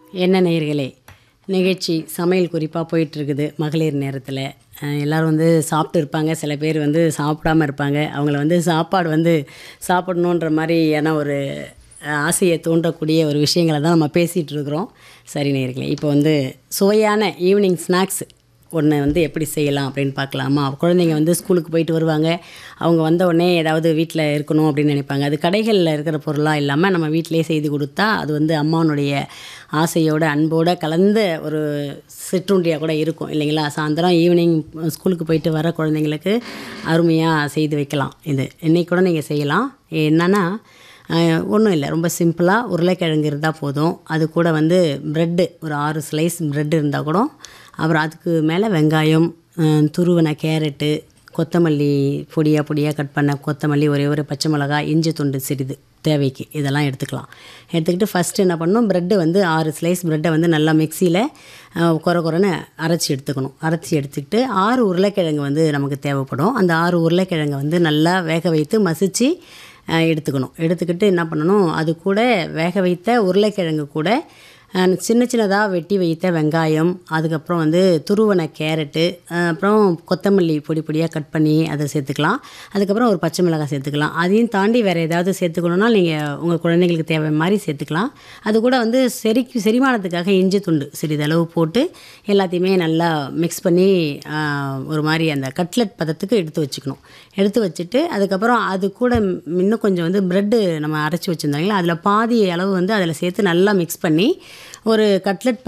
என்ன நேயர்களே நிகழ்ச்சி சமையல் குறிப்பாக போயிட்டுருக்குது மகளிர் நேரத்தில் எல்லோரும் வந்து சாப்பிட்டு இருப்பாங்க சில பேர் வந்து சாப்பிடாம இருப்பாங்க அவங்கள வந்து சாப்பாடு வந்து சாப்பிடணுன்ற மாதிரியான ஒரு அஹ், ஆசையை தூண்டக்கூடிய ஒரு விஷயங்களை தான் நம்ம பேசிகிட்டு இருக்கிறோம் சரி நேயர்களே இப்போ வந்து சுவையான ஈவினிங் ஸ்நாக்ஸ் ஒன்று வந்து எப்படி செய்யலாம் அப்படின்னு பார்க்கலாமா குழந்தைங்க வந்து ஸ்கூலுக்கு போயிட்டு வருவாங்க அவங்க வந்த உடனே ஏதாவது வீட்டில் இருக்கணும் அப்படின்னு நினைப்பாங்க அது கடைகளில் இருக்கிற பொருளாக இல்லாமல் நம்ம வீட்டிலேயே செய்து கொடுத்தா அது வந்து அம்மாவனுடைய ஆசையோட அன்போட கலந்த ஒரு சிற்றுண்டியாக கூட இருக்கும் இல்லைங்களா சாயந்தரம் ஈவினிங் ஸ்கூலுக்கு போயிட்டு வர குழந்தைங்களுக்கு அருமையாக செய்து வைக்கலாம் இது இன்னைக்கு கூட நீங்கள் செய்யலாம் என்னென்னா ஒன்றும் இல்லை ரொம்ப சிம்பிளாக உருளைக்கிழங்கு இருந்தால் போதும் அது கூட வந்து ப்ரெட்டு ஒரு ஆறு ஸ்லைஸ் ப்ரெட் இருந்தால் கூட அப்புறம் அதுக்கு மேலே வெங்காயம் அஹ், துருவின கேரட்டு கொத்தமல்லி பொடியாக பொடியாக கட் பண்ண கொத்தமல்லி ஒரே ஒரு பச்சை மிளகாய் இஞ்சி துண்டு சிறிது தேவைக்கு இதெல்லாம் எடுத்துக்கலாம் எடுத்துக்கிட்டு ஃபஸ்ட்டு என்ன பண்ணணும் ப்ரெட்டு வந்து ஆறு ஸ்லைஸ் ப்ரெட்டை வந்து நல்லா மிக்சியில் குறை குறைன்னு அரைச்சி எடுத்துக்கணும் அரைச்சி எடுத்துக்கிட்டு ஆறு உருளைக்கிழங்கு வந்து நமக்கு தேவைப்படும் அந்த ஆறு உருளைக்கிழங்கை வந்து நல்லா வேக வைத்து மசித்து அஹ், எடுத்துக்கணும் எடுத்துக்கிட்டு என்ன பண்ணணும் அது கூட வேக வைத்த உருளைக்கிழங்கு கூட அஹ், சின்ன சின்னதாக வெட்டி வைத்த வெங்காயம் அதுக்கப்புறம் வந்து துருவன கேரட்டு அஹ், அப்புறம் கொத்தமல்லி பொடி பொடியாக கட் பண்ணி அதை சேர்த்துக்கலாம் அதுக்கப்புறம் ஒரு பச்சை மிளகாய் சேர்த்துக்கலாம் அதையும் தாண்டி வேறு ஏதாவது சேர்த்துக்கணுன்னா நீங்கள் உங்கள் குழந்தைங்களுக்கு தேவை மாதிரி சேர்த்துக்கலாம் அது கூட வந்து செரிக்கு செரிமானத்துக்காக இஞ்சி துண்டு சிறிதளவு போட்டு எல்லாத்தையுமே நல்லா மிக்ஸ் பண்ணி அஹ், ஒரு மாதிரி அந்த கட்லெட் பதத்துக்கு எடுத்து வச்சுக்கணும் எடுத்து வச்சுட்டு அதுக்கப்புறம் அது கூட இன்னும் கொஞ்சம் வந்து ப்ரெட்டு நம்ம அரைச்சி வச்சுருந்தாங்களா அதில் பாதி அளவு வந்து அதில் சேர்த்து நல்லா மிக்ஸ் பண்ணி ஒரு கட்லெட்